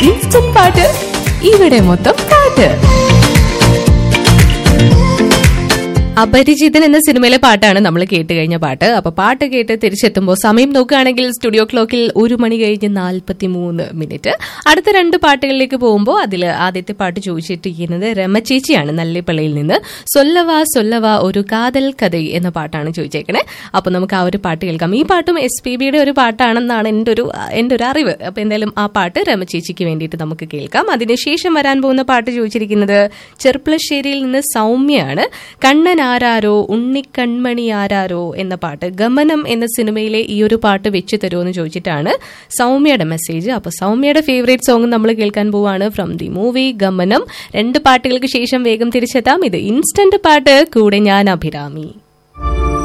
instant പാട്ട് ഇവിടെ മൊത്തം പാട്ട് അപരിചിതൻ എന്ന സിനിമയിലെ പാട്ടാണ് നമ്മൾ കേട്ട് കഴിഞ്ഞ പാട്ട് അപ്പൊ പാട്ട് കേട്ട് തിരിച്ചെത്തുമ്പോൾ സമയം നോക്കുകയാണെങ്കിൽ സ്റ്റുഡിയോ ക്ലോക്കിൽ ഒരു മണി കഴിഞ്ഞ് നാൽപ്പത്തി മൂന്ന് മിനിറ്റ് അടുത്ത രണ്ട് പാട്ടുകളിലേക്ക് പോകുമ്പോൾ അതിൽ ആദ്യത്തെ പാട്ട് ചോദിച്ചിട്ടിരിക്കുന്നത് രമചേച്ചിയാണ് നല്ലിപ്പള്ളിയിൽ നിന്ന് സൊല്ലവ സൊല്ലവ ഒരു കാതൽ കഥ എന്ന പാട്ടാണ് ചോദിച്ചേക്കണേ അപ്പൊ നമുക്ക് ആ ഒരു പാട്ട് കേൾക്കാം ഈ പാട്ടും എസ് പി ബിയുടെ ഒരു പാട്ടാണെന്നാണ് എൻ്റെ ഒരു എൻ്റെ ഒരു അറിവ് അപ്പൊ എന്തായാലും ആ പാട്ട് രമചേച്ചിക്ക് വേണ്ടിയിട്ട് നമുക്ക് കേൾക്കാം അതിനുശേഷം വരാൻ പോകുന്ന പാട്ട് ചോദിച്ചിരിക്കുന്നത് ചെർപ്പളശ്ശേരിയിൽ നിന്ന് സൗമ്യയാണ് കണ്ണൻ ആരാരോ ഉണ്ണിക്കൺമണി ആരാരോ എന്ന പാട്ട് ഗമനം എന്ന സിനിമയിലെ ഈ ഒരു പാട്ട് വെച്ച് തരുമോ എന്ന് ചോദിച്ചിട്ടാണ് സൗമ്യയുടെ മെസ്സേജ് അപ്പൊ സൗമ്യയുടെ ഫേവറേറ്റ് സോങ് നമ്മൾ കേൾക്കാൻ പോവാണ് ഫ്രം ദി മൂവി ഗമനം രണ്ട് പാട്ടുകൾക്ക് ശേഷം വേഗം തിരിച്ചെത്താം ഇത് ഇൻസ്റ്റന്റ് പാട്ട് കൂടെ ഞാൻ അഭിരാമി